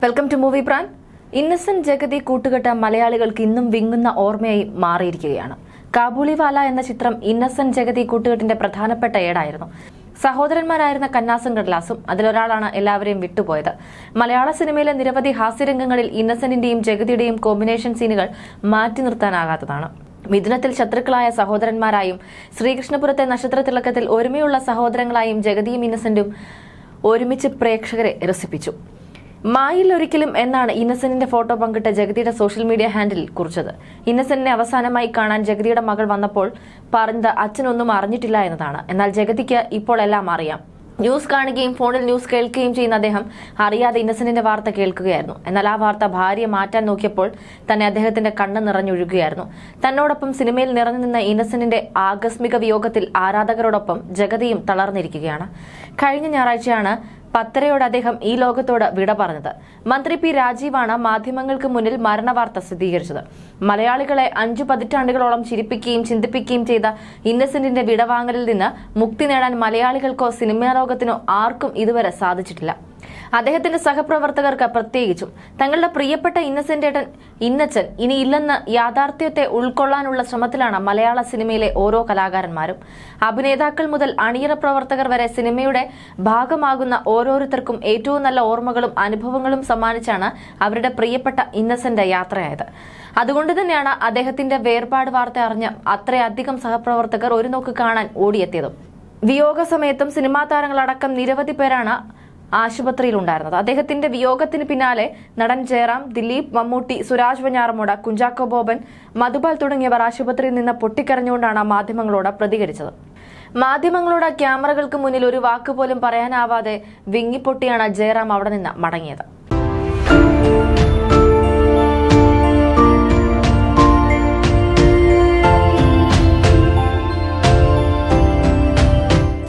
welcome to movie പ്രാൻ ഇന്നസെന്റ് ജഗതി കൂട്ടുകെട്ട മലയാളികൾക്ക് ഇന്നും വിങ്ങുന്ന ഓർമ്മയായി മാറിയിരിക്കുകയാണ് കാബൂളിവാല എന്ന ചിത്രം ഇന്നസെന്റ് ജഗതി കൂട്ടുകെട്ടിന്റെ പ്രധാനപ്പെട്ട ഏടായിരുന്നു സഹോദരന്മാരായിരുന്ന കന്നാസും കടലാസും അതിലൊരാളാണ് എല്ലാവരെയും വിട്ടുപോയത് മലയാള സിനിമയിലെ നിരവധി ഹാസ്യരംഗങ്ങളിൽ ഇന്നസെന്റിന്റെയും ജഗതിയുടെയും കോമ്പിനേഷൻ സീനുകൾ മാറ്റി നിർത്താനാകാത്തതാണ് മിഥുനത്തിൽ ശത്രുക്കളായ സഹോദരന്മാരായും ശ്രീകൃഷ്ണപുരത്തെ നക്ഷത്രത്തിളക്കത്തിൽ ഒരുമയുള്ള സഹോദരങ്ങളായും ജഗതിയും ഇന്നസെന്റും ഒരുമിച്ച് പ്രേക്ഷകരെ രസിപ്പിച്ചു മായിൽ ഒരിക്കലും എന്നാണ് ഇന്നസെന്റിന്റെ ഫോട്ടോ പങ്കിട്ട ജഗതിയുടെ സോഷ്യൽ മീഡിയ ഹാൻഡിൽ കുറിച്ചത് ഇന്നസെന്റിനെ അവസാനമായി കാണാൻ ജഗതിയുടെ മകൾ വന്നപ്പോൾ പറഞ്ഞത് അച്ഛനൊന്നും അറിഞ്ഞിട്ടില്ല എന്നതാണ് എന്നാൽ ജഗതിക്ക് ഇപ്പോൾ എല്ലാം അറിയാം ന്യൂസ് കാണുകയും ഫോണിൽ ന്യൂസ് കേൾക്കുകയും ചെയ്യുന്ന അദ്ദേഹം അറിയാതെ ഇന്നസെന്റിന്റെ വാർത്ത കേൾക്കുകയായിരുന്നു എന്നാൽ ആ വാർത്ത ഭാര്യ മാറ്റാൻ നോക്കിയപ്പോൾ തന്നെ അദ്ദേഹത്തിന്റെ കണ്ണ് നിറഞ്ഞൊഴുകുകയായിരുന്നു തന്നോടൊപ്പം സിനിമയിൽ നിറഞ്ഞു നിന്ന ഇന്നസെന്റിന്റെ ആകസ്മിക വിയോഗത്തിൽ ആരാധകരോടൊപ്പം ജഗതിയും തളർന്നിരിക്കുകയാണ് കഴിഞ്ഞ ഞായറാഴ്ചയാണ് പത്തരയോട് അദ്ദേഹം ഈ ലോകത്തോട് വിട പറഞ്ഞത് മന്ത്രി പി രാജീവാണ് മാധ്യമങ്ങൾക്ക് മുന്നിൽ മരണവാർത്ത സ്ഥിരീകരിച്ചത് മലയാളികളെ അഞ്ചു പതിറ്റാണ്ടുകളോളം ചിരിപ്പിക്കുകയും ചിന്തിപ്പിക്കുകയും ചെയ്ത ഇന്നസെന്റിന്റെ വിടവാങ്ങലിൽ നിന്ന് മുക്തി നേടാൻ മലയാളികൾക്കോ സിനിമാ ലോകത്തിനോ ആർക്കും ഇതുവരെ സാധിച്ചിട്ടില്ല അദ്ദേഹത്തിന്റെ സഹപ്രവർത്തകർക്ക് പ്രത്യേകിച്ചും തങ്ങളുടെ പ്രിയപ്പെട്ട ഇന്നസെന്റ് ഏട്ടൻ ഇന്നച്ചൻ ഇനി ഇല്ലെന്ന് യാഥാർത്ഥ്യത്തെ ഉൾക്കൊള്ളാനുള്ള ശ്രമത്തിലാണ് മലയാള സിനിമയിലെ ഓരോ കലാകാരന്മാരും അഭിനേതാക്കൾ മുതൽ അണിയറ പ്രവർത്തകർ വരെ സിനിമയുടെ ഭാഗമാകുന്ന ഓരോരുത്തർക്കും ഏറ്റവും നല്ല ഓർമ്മകളും അനുഭവങ്ങളും സമ്മാനിച്ചാണ് അവരുടെ പ്രിയപ്പെട്ട ഇന്നസെന്റ് യാത്രയായത് അതുകൊണ്ട് തന്നെയാണ് അദ്ദേഹത്തിന്റെ വേർപാട് വാർത്ത അറിഞ്ഞ അത്രയധികം സഹപ്രവർത്തകർ ഒരു നോക്ക് കാണാൻ ഓടിയെത്തിയതും വിയോഗ സമയത്തും സിനിമാ താരങ്ങളടക്കം നിരവധി പേരാണ് ആശുപത്രിയിലുണ്ടായിരുന്നത് അദ്ദേഹത്തിന്റെ വിയോഗത്തിന് പിന്നാലെ നടൻ ജയറാം ദിലീപ് മമ്മൂട്ടി സുരാജ് വഞ്ഞാറമൂട കുഞ്ചാക്കോ ബോബൻ മധുപാൽ തുടങ്ങിയവർ ആശുപത്രിയിൽ നിന്ന് പൊട്ടിക്കരഞ്ഞുകൊണ്ടാണ് മാധ്യമങ്ങളോട് പ്രതികരിച്ചത് മാധ്യമങ്ങളോട് ക്യാമറകൾക്ക് മുന്നിൽ ഒരു വാക്ക് പോലും പറയാനാവാതെ വിങ്ങിപ്പൊട്ടിയാണ് ജയറാം അവിടെ നിന്ന് മടങ്ങിയത്